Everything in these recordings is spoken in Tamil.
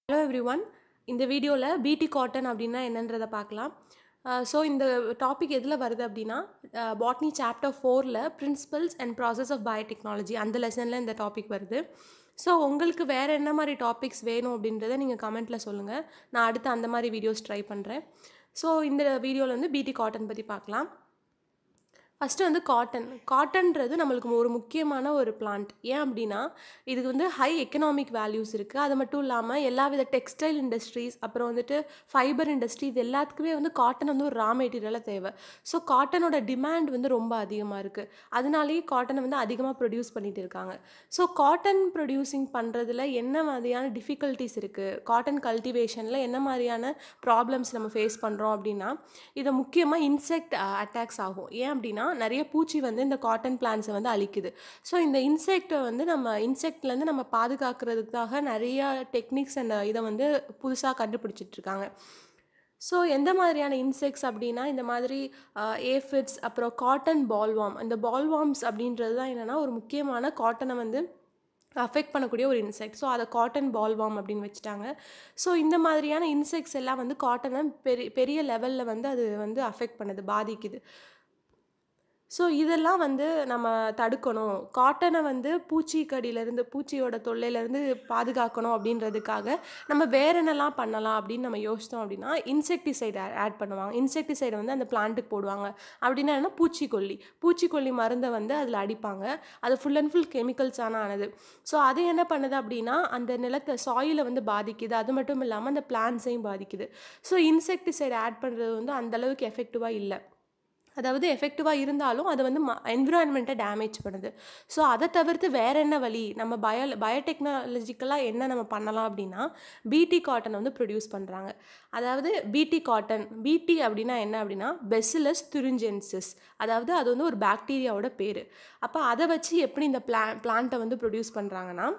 ஹலோ எவ்ரி ஒன் இந்த வீடியோவில் பிடி காட்டன் அப்படின்னா என்னன்றதை பார்க்கலாம் ஸோ இந்த டாபிக் எதில் வருது அப்படின்னா பாட்னி சாப்டர் ஃபோரில் principles and process of biotechnology அந்த லெசனில் இந்த டாபிக் வருது ஸோ உங்களுக்கு வேறு என்ன மாதிரி டாபிக்ஸ் வேணும் அப்படின்றத நீங்கள் கமெண்ட்டில் சொல்லுங்கள் நான் அடுத்து அந்த மாதிரி வீடியோஸ் ட்ரை பண்ணுறேன் ஸோ இந்த வீடியோவில் வந்து பிடி காட்டன் பற்றி பார்க்கலாம் ஃபஸ்ட்டு வந்து காட்டன் காட்டன்றது நம்மளுக்கு ஒரு முக்கியமான ஒரு பிளான்ட் ஏன் அப்படின்னா இதுக்கு வந்து ஹை எக்கனாமிக் வேல்யூஸ் இருக்குது அது மட்டும் இல்லாமல் எல்லா வித டெக்ஸ்டைல் இண்டஸ்ட்ரீஸ் அப்புறம் வந்துட்டு ஃபைபர் இண்டஸ்ட்ரி இது எல்லாத்துக்குமே வந்து காட்டன் வந்து ஒரு ரா மெட்டீரியலாக தேவை ஸோ காட்டனோட டிமாண்ட் வந்து ரொம்ப அதிகமாக இருக்குது அதனாலேயே காட்டனை வந்து அதிகமாக ப்ரொடியூஸ் பண்ணிகிட்டு இருக்காங்க ஸோ காட்டன் ப்ரொடியூசிங் பண்ணுறதுல என்ன மாதிரியான டிஃபிகல்ட்டிஸ் இருக்குது காட்டன் கல்டிவேஷனில் என்ன மாதிரியான ப்ராப்ளம்ஸ் நம்ம ஃபேஸ் பண்ணுறோம் அப்படின்னா இதை முக்கியமாக இன்செக்ட் அட்டாக்ஸ் ஆகும் ஏன் அப்படின்னா நிறைய பூச்சி வந்து இந்த காட்டன் பிளான்ஸை வந்து அழிக்குது ஸோ இந்த இன்செக்டை வந்து நம்ம இன்செக்ட்லேருந்து நம்ம பாதுகாக்கிறதுக்காக நிறைய டெக்னிக்ஸ் அண்ட் இதை வந்து புதுசாக கண்டுபிடிச்சிட்ருக்காங்க ஸோ எந்த மாதிரியான இன்செக்ட்ஸ் அப்படின்னா இந்த மாதிரி ஏஃபிட்ஸ் அப்புறம் காட்டன் பால்வாம் இந்த பால்வாம்ஸ் அப்படின்றது தான் என்னென்னா ஒரு முக்கியமான காட்டனை வந்து அஃபெக்ட் பண்ணக்கூடிய ஒரு இன்செக்ட் ஸோ அதை காட்டன் பால்வாம் அப்படின்னு வச்சுட்டாங்க ஸோ இந்த மாதிரியான இன்செக்ட்ஸ் எல்லாம் வந்து காட்டனை பெரிய பெரிய லெவலில் வந்து அது வந்து அஃபெக்ட் பண்ணுது பாதிக்குது ஸோ இதெல்லாம் வந்து நம்ம தடுக்கணும் காட்டனை வந்து பூச்சிக்கடியிலேருந்து பூச்சியோட தொல்லையிலேருந்து பாதுகாக்கணும் அப்படின்றதுக்காக நம்ம வேற என்னெல்லாம் பண்ணலாம் அப்படின்னு நம்ம யோசித்தோம் அப்படின்னா இன்செக்டிசைடு ஆட் பண்ணுவாங்க இன்செக்டிசைடை வந்து அந்த பிளான்ட்டுக்கு போடுவாங்க அப்படின்னா என்ன பூச்சிக்கொல்லி பூச்சிக்கொல்லி மருந்தை வந்து அதில் அடிப்பாங்க அது ஃபுல் அண்ட் ஃபுல் கெமிக்கல்ஸான ஆனது ஸோ அது என்ன பண்ணுது அப்படின்னா அந்த நிலத்தை சாயிலை வந்து பாதிக்குது அது மட்டும் இல்லாமல் அந்த பிளான்ஸையும் பாதிக்குது ஸோ இன்செக்டிசைடு ஆட் பண்ணுறது வந்து அந்தளவுக்கு எஃபெக்டிவாக இல்லை அதாவது எஃபெக்டிவாக இருந்தாலும் அது வந்து ம என்விரான்மெண்ட்டை டேமேஜ் பண்ணுது ஸோ அதை தவிர்த்து வேறு என்ன வழி நம்ம பயோ பயோடெக்னாலஜிக்கலாக என்ன நம்ம பண்ணலாம் அப்படின்னா பிடி காட்டன் வந்து ப்ரொடியூஸ் பண்ணுறாங்க அதாவது பிடி காட்டன் பிடி அப்படின்னா என்ன அப்படின்னா பெசிலஸ் துரிஞ்சென்சிஸ் அதாவது அது வந்து ஒரு பாக்டீரியாவோட பேர் அப்போ அதை வச்சு எப்படி இந்த பிளா பிளான்ட்டை வந்து ப்ரொடியூஸ் பண்ணுறாங்கன்னா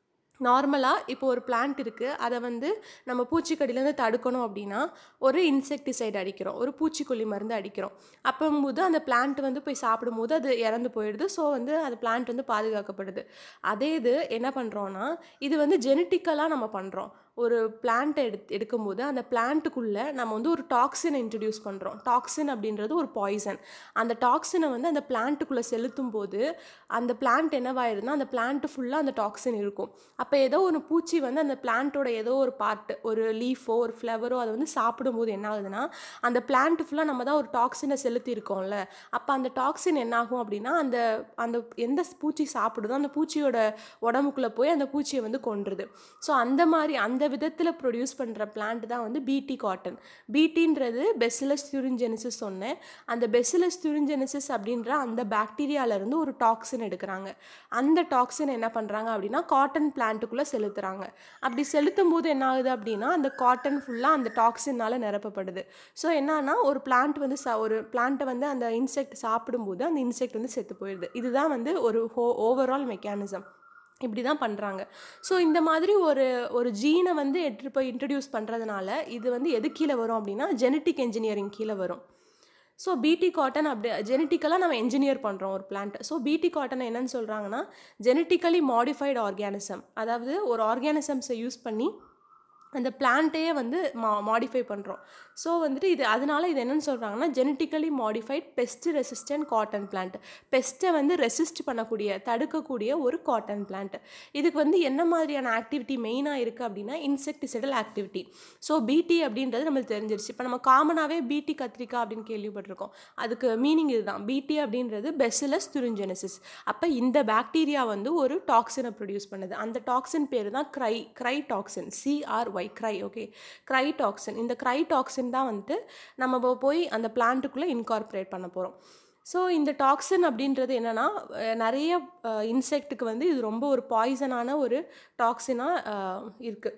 நார்மலாக இப்போ ஒரு பிளான்ட் இருக்குது அதை வந்து நம்ம பூச்சிக்கடியிலேருந்து தடுக்கணும் அப்படின்னா ஒரு இன்செக்டிசைடு அடிக்கிறோம் ஒரு பூச்சிக்கொல்லி மருந்து அடிக்கிறோம் அப்போம்போது அந்த பிளான்ட் வந்து போய் சாப்பிடும்போது அது இறந்து போயிடுது ஸோ வந்து அந்த பிளான்ட் வந்து பாதுகாக்கப்படுது அதே இது என்ன பண்ணுறோன்னா இது வந்து ஜெனட்டிக்கலாக நம்ம பண்ணுறோம் ஒரு பிளான்ட்டை எடு எடுக்கும்போது அந்த பிளான்ட்டுக்குள்ளே நம்ம வந்து ஒரு டாக்ஸினை இன்ட்ரடியூஸ் பண்ணுறோம் டாக்ஸின் அப்படின்றது ஒரு பாய்சன் அந்த டாக்ஸினை வந்து அந்த பிளான்ட்டுக்குள்ளே செலுத்தும் போது அந்த பிளான்ட் என்னவாயிருதுன்னா அந்த பிளான்ட்டு ஃபுல்லாக அந்த டாக்ஸின் இருக்கும் அப்போ ஏதோ ஒரு பூச்சி வந்து அந்த பிளான்ட்டோட ஏதோ ஒரு பார்ட்டு ஒரு லீஃபோ ஒரு ஃப்ளவரோ அதை வந்து சாப்பிடும்போது என்ன ஆகுதுன்னா அந்த பிளான்ட் ஃபுல்லாக நம்ம தான் ஒரு டாக்ஸினை செலுத்தியிருக்கோம்ல அப்போ அந்த டாக்ஸின் என்னாகும் அப்படின்னா அந்த அந்த எந்த பூச்சி சாப்பிடுதோ அந்த பூச்சியோட உடம்புக்குள்ளே போய் அந்த பூச்சியை வந்து கொன்றுது ஸோ அந்த மாதிரி அந்த அந்த விதத்தில் ப்ரொடியூஸ் பண்ணுற பிளான்ட் தான் வந்து பிடி காட்டன் பிடின்றது பெசிலஸ் துரிஞ்செனிசிஸ் சொன்னேன் அந்த பெசிலஸ் துரிஞ்செனிசிஸ் அப்படின்ற அந்த பாக்டீரியாவிலேருந்து ஒரு டாக்ஸின் எடுக்கிறாங்க அந்த டாக்ஸின் என்ன பண்ணுறாங்க அப்படின்னா காட்டன் பிளான்ட்டுக்குள்ளே செலுத்துகிறாங்க அப்படி செலுத்தும் போது என்ன ஆகுது அப்படின்னா அந்த காட்டன் ஃபுல்லாக அந்த டாக்ஸினால் நிரப்பப்படுது ஸோ என்னன்னா ஒரு பிளான்ட் வந்து ச ஒரு பிளான்ட்டை வந்து அந்த இன்செக்ட் சாப்பிடும்போது அந்த இன்செக்ட் வந்து செத்து போயிடுது இதுதான் வந்து ஒரு ஹோ ஓவரால் மெக்கானிசம் இப்படி தான் பண்ணுறாங்க ஸோ இந்த மாதிரி ஒரு ஒரு ஜீனை வந்து எடுத்துகிட்டு போய் இன்ட்ரடியூஸ் பண்ணுறதுனால இது வந்து எது கீழே வரும் அப்படின்னா ஜெனட்டிக் என்ஜினியரிங் கீழே வரும் ஸோ பிடி காட்டன் அப்படி ஜெனட்டிக்கலாக நம்ம என்ஜினியர் பண்ணுறோம் ஒரு பிளான்ட் ஸோ பிடி காட்டன் என்னன்னு சொல்கிறாங்கன்னா ஜெனட்டிக்கலி மாடிஃபைடு ஆர்கானிசம் அதாவது ஒரு ஆர்கானிசம்ஸை யூஸ் பண்ணி அந்த பிளான்ட்டையே வந்து மா மாடிஃபை பண்ணுறோம் ஸோ வந்துட்டு இது அதனால இது என்னென்னு சொல்கிறாங்கன்னா genetically modified pest resistant cotton plant பெஸ்ட்டை வந்து ரெசிஸ்ட் பண்ணக்கூடிய தடுக்கக்கூடிய ஒரு காட்டன் பிளான்ட் இதுக்கு வந்து என்ன மாதிரியான ஆக்டிவிட்டி மெயினாக இருக்குது அப்படின்னா இன்செக்டிசைடல் ஆக்டிவிட்டி ஸோ பிடி அப்படின்றது நம்மளுக்கு தெரிஞ்சிருச்சு இப்போ நம்ம காமனாகவே பிடி கத்திரிக்காய் அப்படின்னு கேள்விப்பட்டிருக்கோம் அதுக்கு மீனிங் இதுதான் பிடி அப்படின்றது பெசிலஸ் துரிஞ்செனசிஸ் அப்போ இந்த பாக்டீரியா வந்து ஒரு டாக்ஸினை ப்ரொடியூஸ் பண்ணுது அந்த டாக்ஸின் பேர் தான் cry cry toxin C R Y Y cry okay cry toxin இந்த க்ரை டாக்ஸின் தான் வந்துட்டு நம்ம போய் அந்த பிளான்ட்டுக்குள்ளே இன்கார்பரேட் பண்ண போகிறோம் ஸோ இந்த டாக்ஸின் அப்படின்றது என்னென்னா நிறைய இன்செக்ட்டுக்கு வந்து இது ரொம்ப ஒரு பாய்சனான ஒரு டாக்ஸினாக இருக்குது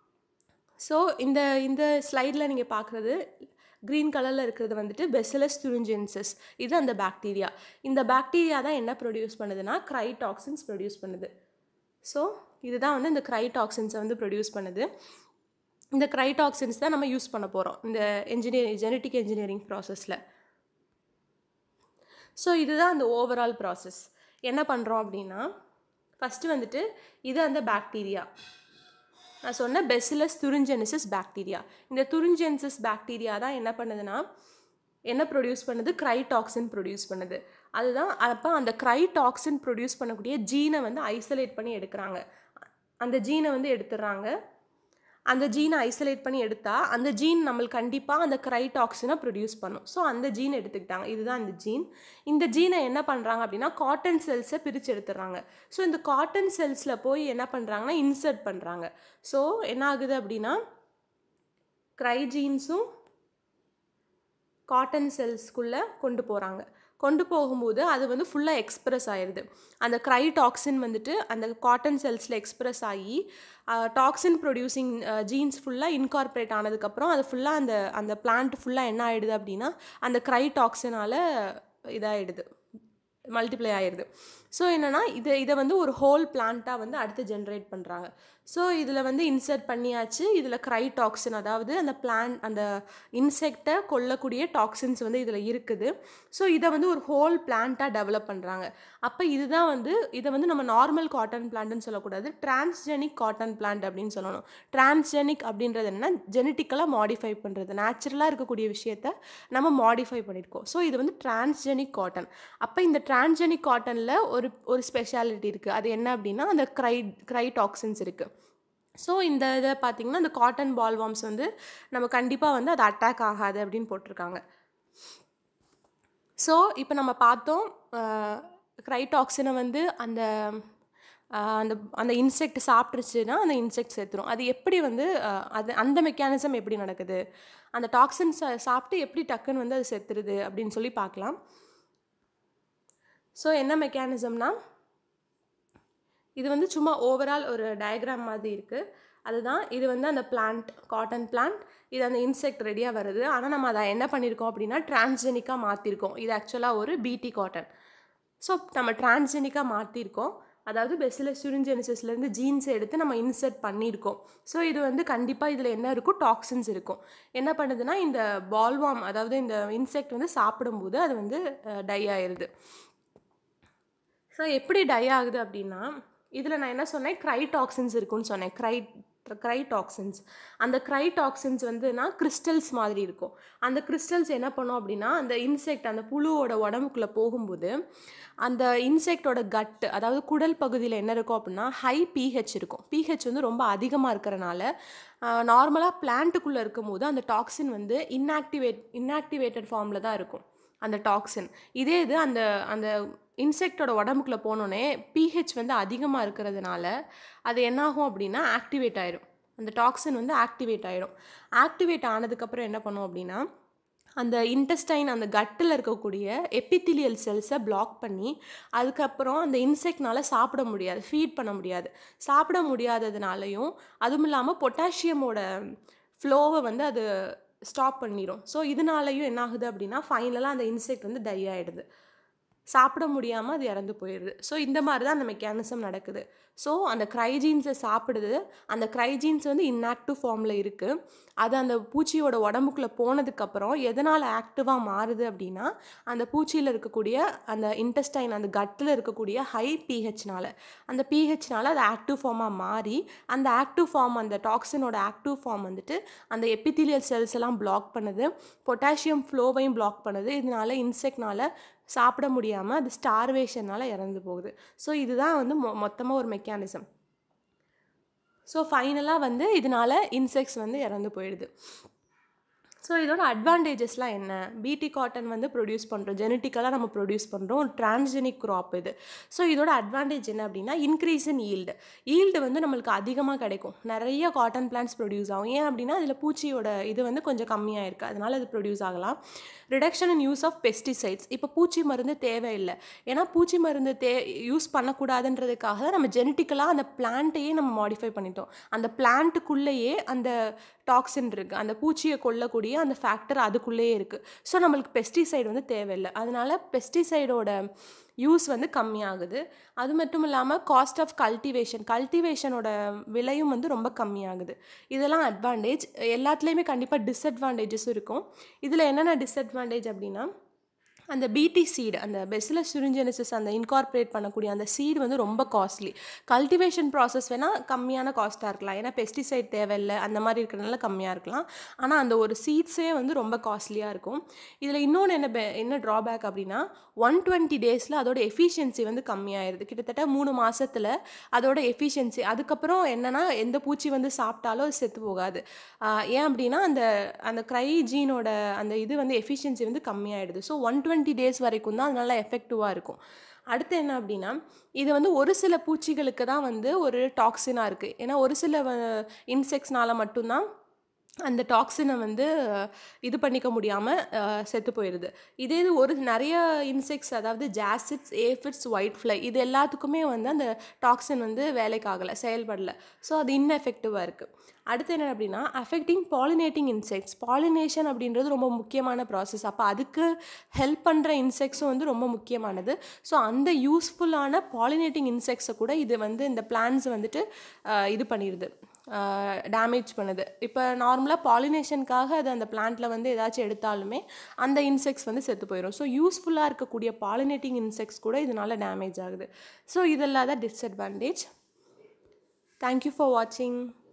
ஸோ இந்த இந்த ஸ்லைடில் நீங்கள் பார்க்குறது க்ரீன் கலரில் இருக்கிறது வந்துட்டு பெசிலஸ் துரிஞ்சென்சஸ் இது அந்த பாக்டீரியா இந்த பாக்டீரியா தான் என்ன ப்ரொடியூஸ் பண்ணுதுன்னா க்ரை டாக்ஸின்ஸ் ப்ரொடியூஸ் பண்ணுது ஸோ இதுதான் வந்து இந்த க்ரை டாக்ஸின்ஸை வந்து ப்ரொடியூஸ் பண்ணுது இந்த க்ரைடாக்சின்ஸ் தான் நம்ம யூஸ் பண்ண போகிறோம் இந்த என்ஜினியரிங் ஜெனட்டிக் என்ஜினியரிங் ப்ராசஸில் ஸோ இதுதான் அந்த ஓவரால் ப்ராசஸ் என்ன பண்ணுறோம் அப்படின்னா ஃபஸ்ட்டு வந்துட்டு இது அந்த பாக்டீரியா நான் சொன்ன பெசிலஸ் துரிஞ்செனிசிஸ் பாக்டீரியா இந்த துரிஞ்சென்சிஸ் பாக்டீரியா தான் என்ன பண்ணுதுன்னா என்ன ப்ரொடியூஸ் பண்ணுது க்ரைடாக்சின் ப்ரொடியூஸ் பண்ணுது அதுதான் அப்போ அந்த க்ரைடாக்சின் ப்ரொடியூஸ் பண்ணக்கூடிய ஜீனை வந்து ஐசோலேட் பண்ணி எடுக்கிறாங்க அந்த ஜீனை வந்து எடுத்துடுறாங்க அந்த ஜீனை ஐசோலேட் பண்ணி எடுத்தால் அந்த ஜீன் நம்மளுக்கு கண்டிப்பாக அந்த க்ரைடாக்சினை ப்ரொடியூஸ் பண்ணும் ஸோ அந்த ஜீன் எடுத்துக்கிட்டாங்க இதுதான் இந்த ஜீன் இந்த ஜீனை என்ன பண்ணுறாங்க அப்படின்னா காட்டன் செல்ஸை பிரித்து எடுத்துடுறாங்க ஸோ இந்த காட்டன் செல்ஸில் போய் என்ன பண்ணுறாங்கன்னா இன்சர்ட் பண்ணுறாங்க ஸோ என்ன ஆகுது அப்படின்னா க்ரை ஜீன்ஸும் காட்டன் செல்ஸ்க்குள்ளே கொண்டு போகிறாங்க கொண்டு போகும்போது அது வந்து ஃபுல்லாக எக்ஸ்ப்ரெஸ் ஆயிடுது அந்த க்ரை டாக்ஸின் வந்துட்டு அந்த காட்டன் செல்ஸில் எக்ஸ்ப்ரெஸ் ஆகி டாக்ஸின் ப்ரொடியூசிங் ஜீன்ஸ் ஃபுல்லாக இன்கார்பரேட் ஆனதுக்கப்புறம் அது ஃபுல்லாக அந்த அந்த பிளான்ட் ஃபுல்லாக என்ன ஆகிடுது அப்படின்னா அந்த க்ரை டாக்ஸினால் இதாகிடுது மல்டிப்ளை ஆயிடுது ஸோ என்னென்னா இதை இதை வந்து ஒரு ஹோல் பிளான்ட்டாக வந்து அடுத்து ஜென்ரேட் பண்ணுறாங்க ஸோ இதில் வந்து இன்சர்ட் பண்ணியாச்சு இதில் க்ரை டாக்ஸின் அதாவது அந்த பிளான் அந்த இன்செக்டை கொல்லக்கூடிய டாக்ஸின்ஸ் வந்து இதில் இருக்குது ஸோ இதை வந்து ஒரு ஹோல் பிளான்ட்டாக டெவலப் பண்ணுறாங்க அப்போ இதுதான் வந்து இதை வந்து நம்ம நார்மல் காட்டன் பிளான்ட்னு சொல்லக்கூடாது டிரான்ஸ்ஜெனிக் காட்டன் பிளான்ட் அப்படின்னு சொல்லணும் டிரான்ஸ்ஜெனிக் அப்படின்றது என்ன ஜெனட்டிக்கலாக மாடிஃபை பண்ணுறது நேச்சுரலாக இருக்கக்கூடிய விஷயத்த நம்ம மாடிஃபை பண்ணியிருக்கோம் ஸோ இது வந்து டிரான்ஸ்ஜெனிக் காட்டன் அப்போ இந்த டிரான்ஸ்ஜெனிக் காட்டனில் ஒரு ஒரு ஸ்பெஷாலிட்டி இருக்குது அது என்ன அப்படின்னா அந்த க்ரை க்ரை டாக்ஸின்ஸ் இருக்குது ஸோ இந்த இதை பார்த்திங்கன்னா இந்த காட்டன் பால்வாம்ஸ் வந்து நம்ம கண்டிப்பாக வந்து அது அட்டாக் ஆகாது அப்படின்னு போட்டிருக்காங்க ஸோ இப்போ நம்ம பார்த்தோம் க்ரைடாக்சினை வந்து அந்த அந்த அந்த இன்செக்ட் சாப்பிட்ருச்சுன்னா அந்த இன்செக்ட் செத்துரும் அது எப்படி வந்து அது அந்த மெக்கானிசம் எப்படி நடக்குது அந்த டாக்ஸின்ஸை சாப்பிட்டு எப்படி டக்குன்னு வந்து அது செத்துருது அப்படின்னு சொல்லி பார்க்கலாம் ஸோ என்ன மெக்கானிசம்னா இது வந்து சும்மா ஓவரால் ஒரு டயக்ராம் மாதிரி இருக்குது அதுதான் இது வந்து அந்த பிளான்ட் காட்டன் பிளான்ட் இது அந்த இன்செக்ட் ரெடியாக வருது ஆனால் நம்ம அதை என்ன பண்ணியிருக்கோம் அப்படின்னா டிரான்ஸ்ஜெனிக்காக மாற்றிருக்கோம் இது ஆக்சுவலாக ஒரு பிடி காட்டன் ஸோ நம்ம டிரான்ஸ்ஜெனிக்காக மாற்றிருக்கோம் அதாவது பெஸ்ஸில் சுரிஞ்செனிசிஸ்லேருந்து ஜீன்ஸ் எடுத்து நம்ம இன்சர்ட் பண்ணியிருக்கோம் ஸோ இது வந்து கண்டிப்பாக இதில் என்ன இருக்கும் டாக்ஸின்ஸ் இருக்கும் என்ன பண்ணுதுன்னா இந்த பால்வாம் அதாவது இந்த இன்செக்ட் வந்து சாப்பிடும்போது அது வந்து டை ஆயிடுது ஸோ எப்படி டை ஆகுது அப்படின்னா இதில் நான் என்ன சொன்னேன் க்ரை டாக்ஸின்ஸ் இருக்குன்னு சொன்னேன் க்ரை க்ரை டாக்ஸின்ஸ் அந்த க்ரை டாக்ஸின்ஸ் வந்துன்னா கிறிஸ்டல்ஸ் மாதிரி இருக்கும் அந்த கிறிஸ்டல்ஸ் என்ன பண்ணும் அப்படின்னா அந்த இன்செக்ட் அந்த புழுவோட உடம்புக்குள்ளே போகும்போது அந்த இன்செக்டோட கட்டு அதாவது குடல் பகுதியில் என்ன இருக்கும் அப்படின்னா ஹை பிஹெச் இருக்கும் பிஹெச் வந்து ரொம்ப அதிகமாக இருக்கிறனால நார்மலாக பிளான்ட்டுக்குள்ளே இருக்கும்போது அந்த டாக்ஸின் வந்து இன்ஆக்டிவேட் இன்ஆக்டிவேட்டட் ஃபார்மில் தான் இருக்கும் அந்த டாக்ஸின் இதே இது அந்த அந்த இன்செக்டோட உடம்புக்குள்ளே போனோடனே பிஹெச் வந்து அதிகமாக இருக்கிறதுனால அது என்னாகும் அப்படின்னா ஆக்டிவேட் ஆயிடும் அந்த டாக்ஸின் வந்து ஆக்டிவேட் ஆகிடும் ஆக்டிவேட் ஆனதுக்கப்புறம் என்ன பண்ணும் அப்படின்னா அந்த இன்டெஸ்டைன் அந்த கட்டில் இருக்கக்கூடிய எப்பித்திலியல் செல்ஸை பிளாக் பண்ணி அதுக்கப்புறம் அந்த இன்செக்ட்னால சாப்பிட முடியாது ஃபீட் பண்ண முடியாது சாப்பிட முடியாததுனாலையும் அதுவும் இல்லாமல் பொட்டாசியமோட ஃப்ளோவை வந்து அது ஸ்டாப் பண்ணிடும் ஸோ இதனாலையும் என்ன ஆகுது அப்படின்னா ஃபைனலாக அந்த இன்செக்ட் வந்து டை ஆகிடுது சாப்பிட முடியாமல் அது இறந்து போயிடுது ஸோ இந்த மாதிரி தான் அந்த மெக்கானிசம் நடக்குது ஸோ அந்த க்ரைஜீன்ஸை சாப்பிடுது அந்த க்ரைஜீன்ஸ் வந்து இன்ஆக்டிவ் ஃபார்மில் இருக்குது அது அந்த பூச்சியோட உடம்புக்குள்ளே போனதுக்கப்புறம் எதனால் ஆக்டிவாக மாறுது அப்படின்னா அந்த பூச்சியில் இருக்கக்கூடிய அந்த இன்டெஸ்டைன் அந்த கட்டில் இருக்கக்கூடிய ஹை பிஹெச்னால அந்த பிஹெச்னால அது ஆக்டிவ் ஃபார்மாக மாறி அந்த ஆக்டிவ் ஃபார்ம் அந்த டாக்ஸினோட ஆக்டிவ் ஃபார்ம் வந்துட்டு அந்த எப்பித்திலியல் செல்ஸ் எல்லாம் பிளாக் பண்ணுது பொட்டாசியம் ஃப்ளோவையும் பிளாக் பண்ணுது இதனால இன்செக்ட்னால சாப்பிட முடியாமல் அது ஸ்டார்வேஷனால் இறந்து போகுது ஸோ இதுதான் வந்து மொ மொத்தமாக ஒரு மெக்கானிசம் ஸோ ஃபைனலாக வந்து இதனால் இன்செக்ட்ஸ் வந்து இறந்து போயிடுது ஸோ இதோட அட்வான்டேஜஸ்லாம் என்ன பிடி காட்டன் வந்து ப்ரொடியூஸ் பண்ணுறோம் ஜெனட்டிக்கலாக நம்ம ப்ரொடியூஸ் பண்ணுறோம் ஒரு டிரான்ஸ்ஜெனிக் க்ராப் இது ஸோ இதோட அட்வான்டேஜ் என்ன அப்படின்னா இன்க்ரீஸ் இன் ஈல்டு ஈல்டு வந்து நம்மளுக்கு அதிகமாக கிடைக்கும் நிறைய காட்டன் பிளான்ஸ் ப்ரொடியூஸ் ஆகும் ஏன் அப்படின்னா அதில் பூச்சியோட இது வந்து கொஞ்சம் கம்மியாக இருக்குது அதனால் அது ப்ரொடியூஸ் ஆகலாம் reduction in use of pesticides இப்போ பூச்சி மருந்து தேவையில்லை ஏன்னா பூச்சி மருந்து தே யூஸ் பண்ணக்கூடாதுன்றதுக்காக தான் நம்ம ஜெனட்டிக்கலாக அந்த பிளான்ட்டையே நம்ம மாடிஃபை பண்ணிட்டோம் அந்த பிளான்ட்டுக்குள்ளேயே அந்த டாக்ஸின் இருக்குது அந்த பூச்சியை கொல்லக்கூடிய அந்த ஃபேக்டர் அதுக்குள்ளேயே இருக்குது ஸோ நம்மளுக்கு பெஸ்டிசைடு வந்து தேவையில்லை அதனால பெஸ்டிசைடோட யூஸ் வந்து கம்மியாகுது அது மட்டும் இல்லாமல் காஸ்ட் ஆஃப் கல்டிவேஷன் கல்டிவேஷனோட விலையும் வந்து ரொம்ப கம்மியாகுது இதெல்லாம் அட்வான்டேஜ் எல்லாத்துலேயுமே கண்டிப்பாக டிஸ்அட்வான்டேஜஸும் இருக்கும் இதில் என்னென்ன டிஸ்அட்வான்டேஜ் அப்படின்னா அந்த பிடி சீடு அந்த பெஸ்ல சுரிஞ்செனிசிஸ் அந்த இன்கார்பரேட் பண்ணக்கூடிய அந்த சீடு வந்து ரொம்ப காஸ்ட்லி கல்டிவேஷன் ப்ராசஸ் வேணால் கம்மியான காஸ்ட்டாக இருக்கலாம் ஏன்னா பெஸ்டிசைட் தேவையில்லை அந்த மாதிரி இருக்கிறனால கம்மியாக இருக்கலாம் ஆனால் அந்த ஒரு சீட்ஸே வந்து ரொம்ப காஸ்ட்லியாக இருக்கும் இதில் இன்னொன்று என்ன பெ என்ன ட்ராபேக் அப்படின்னா ஒன் டுவெண்ட்டி டேஸில் அதோட எஃபிஷியன்சி வந்து கம்மியாயிருது கிட்டத்தட்ட மூணு மாதத்தில் அதோட எஃபிஷியன்சி அதுக்கப்புறம் என்னென்னா எந்த பூச்சி வந்து சாப்பிட்டாலும் அது செத்து போகாது ஆஹ் ஏன் அப்படின்னா அந்த அந்த க்ரை ஜீனோட அந்த இது வந்து எஃபிஷியன்சி வந்து கம்மியாயிடுது ஸோ ஒன் டுவெண்ட்டி டேஸ் வரைக்கும் தான் அது நல்லா எஃபெக்டிவாக இருக்கும் அடுத்து என்ன அப்படின்னா இது வந்து ஒரு சில பூச்சிகளுக்கு தான் வந்து ஒரு டாக்ஸினாக இருக்குது ஏன்னா ஒரு சில இன்செக்ட்ஸ்னால மட்டும்தான் அந்த டாக்ஸினை வந்து அஹ், இது பண்ணிக்க முடியாமல் செத்து போயிடுது இதே இது ஒரு நிறைய இன்செக்ட்ஸ் அதாவது ஜாசிட்ஸ் ஏஃபிட்ஸ் ஒயிட் ஃப்ளை இது எல்லாத்துக்குமே வந்து அந்த டாக்ஸின் வந்து வேலைக்கு ஆகலை செயல்படலை ஸோ அது ineffective-ஆ இருக்குது அடுத்து என்ன அப்படின்னா அஃபெக்டிங் பாலினேட்டிங் இன்செக்ட்ஸ் பாலினேஷன் அப்படின்றது ரொம்ப முக்கியமான ப்ராசஸ் அப்போ அதுக்கு ஹெல்ப் பண்ணுற இன்செக்ட்ஸும் வந்து ரொம்ப முக்கியமானது ஸோ அந்த யூஸ்ஃபுல்லான பாலினேட்டிங் இன்செக்ட்ஸை கூட இது வந்து இந்த பிளான்ஸ் வந்துட்டு அஹ், இது பண்ணிடுது டேமேஜ் பண்ணுது இப்போ நார்மலாக பாலினேஷனுக்காக அது அந்த பிளான்ட்டில் வந்து ஏதாச்சும் எடுத்தாலுமே அந்த இன்செக்ட்ஸ் வந்து செத்து போயிடும் ஸோ யூஸ்ஃபுல்லாக இருக்கக்கூடிய பாலினேட்டிங் இன்செக்ட்ஸ் கூட இதனால டேமேஜ் ஆகுது ஸோ இதெல்லாம் தான் டிஸ்அட்வான்டேஜ் தேங்க்யூ ஃபார் வாட்சிங்